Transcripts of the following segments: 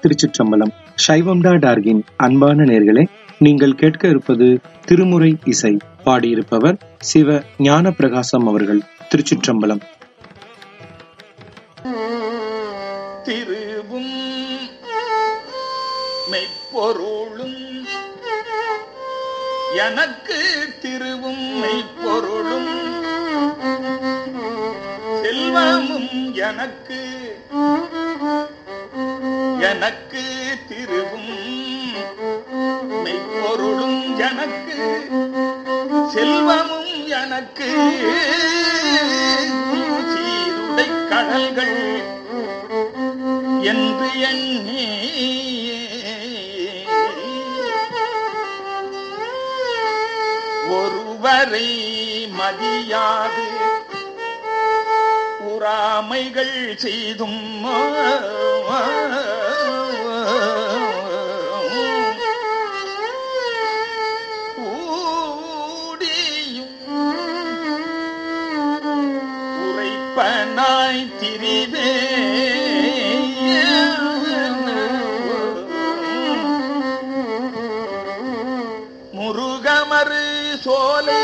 திருச்சிற்றம்பலம் சைவம்டா டார்கின் அன்பான நேர்களே நீங்கள் கேட்க இருப்பது திருமுறை இசை பாடியிருப்பவர் சிவ ஞான பிரகாசம் அவர்கள் திருச்சிற்றம்பலம் திருவும் மெய்ப்பொருளும் எனக்கு திருவும் மெய்ப்பொருளும் செல்வமும் எனக்கு எனக்கு திருவும் மெய்ப்பொருளும் எனக்கு செல்வமும் எனக்கு சீருடை கடல்கள் என்று எண்ணி ஒருவரை மதியாது உறாமைகள் செய்தும் ஊடியும் உரைப்பனாய் திரிவே முருகமரு சோலை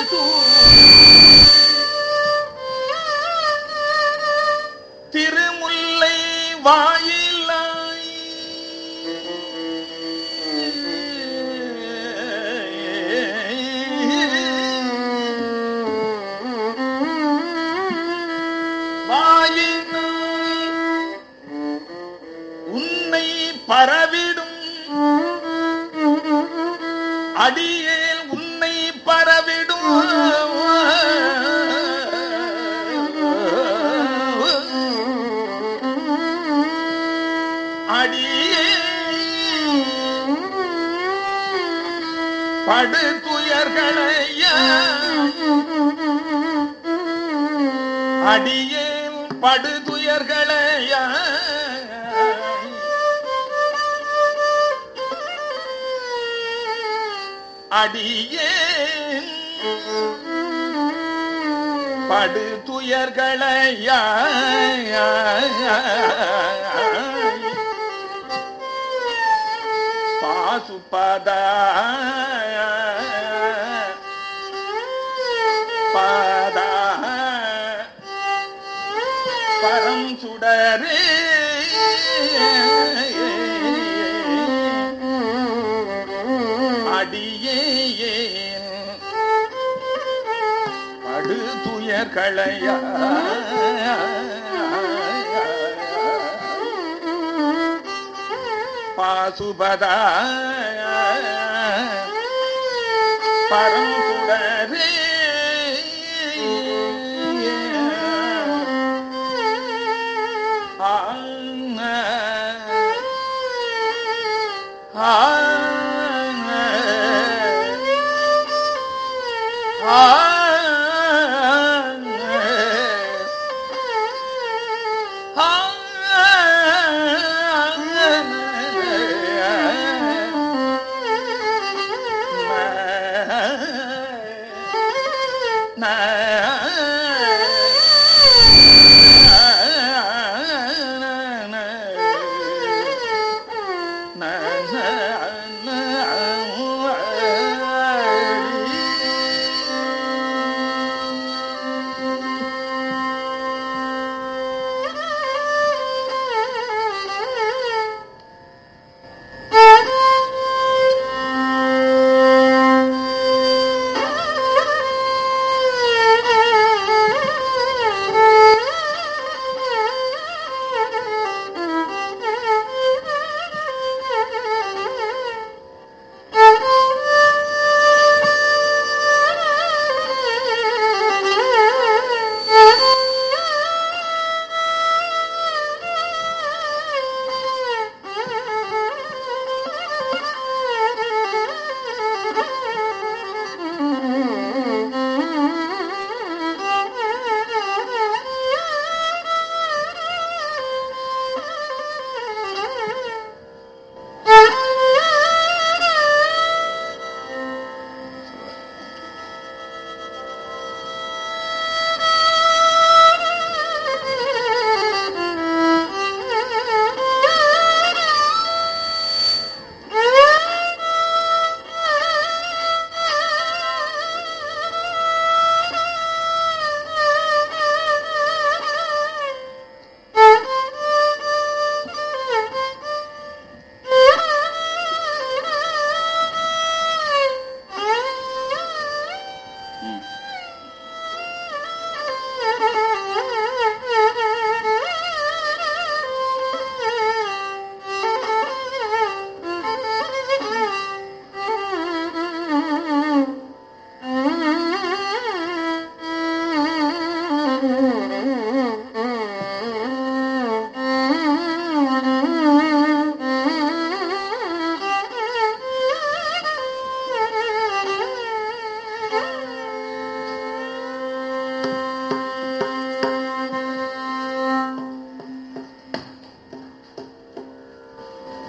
திருமுல்லை வாயிலாய் வாயினாய் உன்னை பரவிடும் அடியேல் உன்னை பரவிடும் அடியே படு துயர்களைய அடியேன் படு துயர்களைய அடியேன் படு துயர்களைய பாசுபத பத பரம் சுடரே அடியே படு துயர்களைய பாசுபதா பரம் சுடரே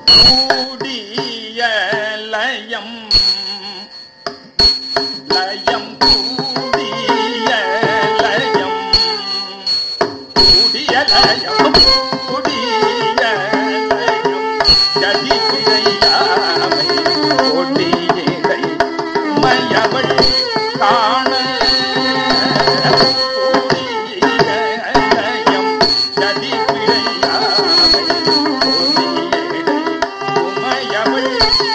கூடிய லயம் லயம் கூடிய லயம் கூடிய லயம் கூடிய லயம் ஜதி பிழையாமை கொடியிடை மயவள் காண கூடிய லயம் ஜதி பிழையாமை கொடியிடை உமையவள்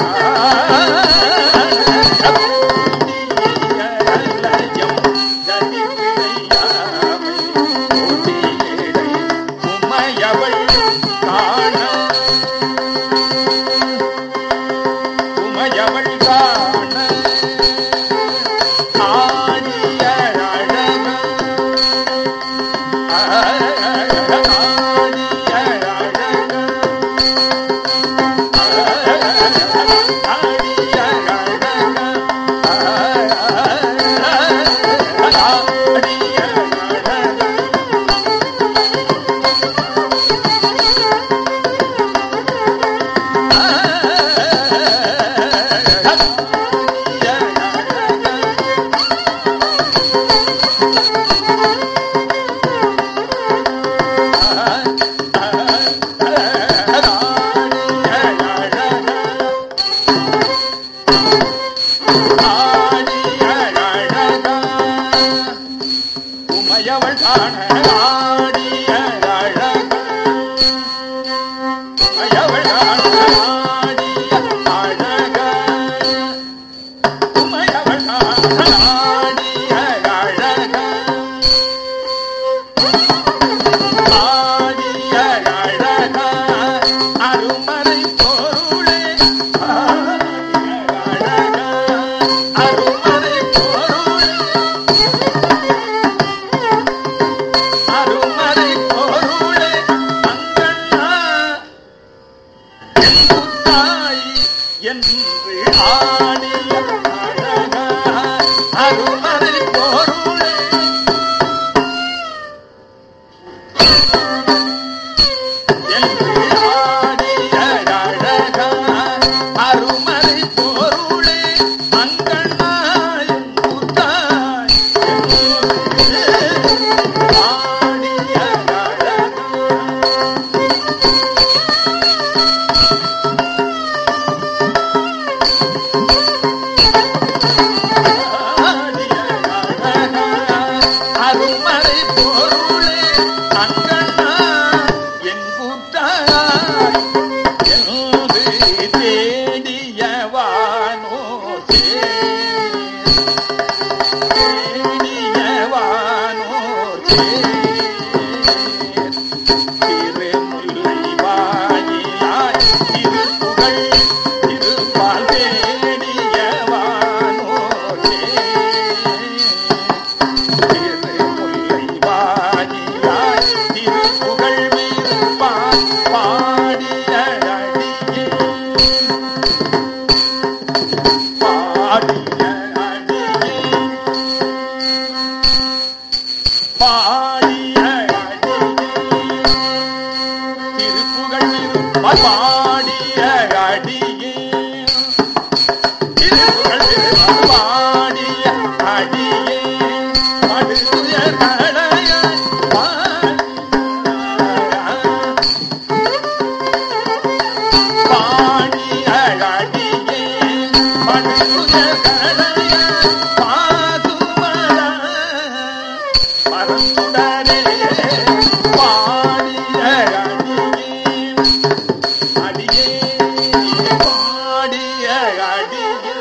உமையவள் காண ஆடிய அழக உமையவள் காண ஆடிய அழக உமையவள் காண ஆடிய அழக ஆடிய அழக அருமறை பொருளே ஆடிய அழக அருமறை பொருளே அருமறை பொருளே அங்கண்ணா தாய் என்று ஆடிய அழகா அருமறை பொருளே என்று ஆடிய அழகா அருமறை பொருளே அங்கண்ணா என்று தாய் என்று ஆடிய அழகா அருமறை பொருளே அங்கண்ணா என் கூட்டாய் என்று தேடியவானோ தேடியவானோ திருமுல்லை வாயிலாய் திருப்புகழ் திருப்பால் தேடியவானோ திருமுல்லை வாயிலாய் திருப்புகழ் விருப்பால் பாடிய அடியே பாடிய அடியே பாடிய அடியே திருப்புகழ் விருப்பால் பாடிய அடியே திருப்புகழ் விருப்பால் பாடிய அடியே படுதுய களையாய் பாடிய அடியே படுதுய களையாய் பாதுமலா பரந்துடனே பாடிய அடியே அடியே பாடிய அடியே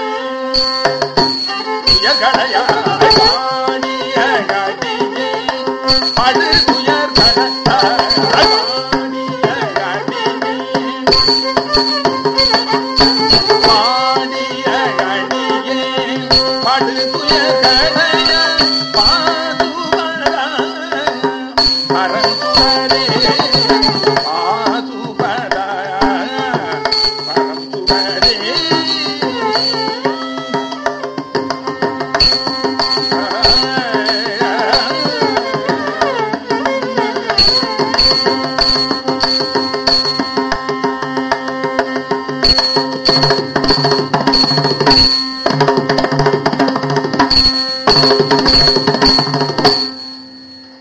துயர்களையாய் பாடிய அடியே படு துயர்களையாய் பாடிய அடியே பாடிய அடியே படு துயர்களையாய் பாதுமலா பரந்துடனே பாதுமலா பரந்துடனே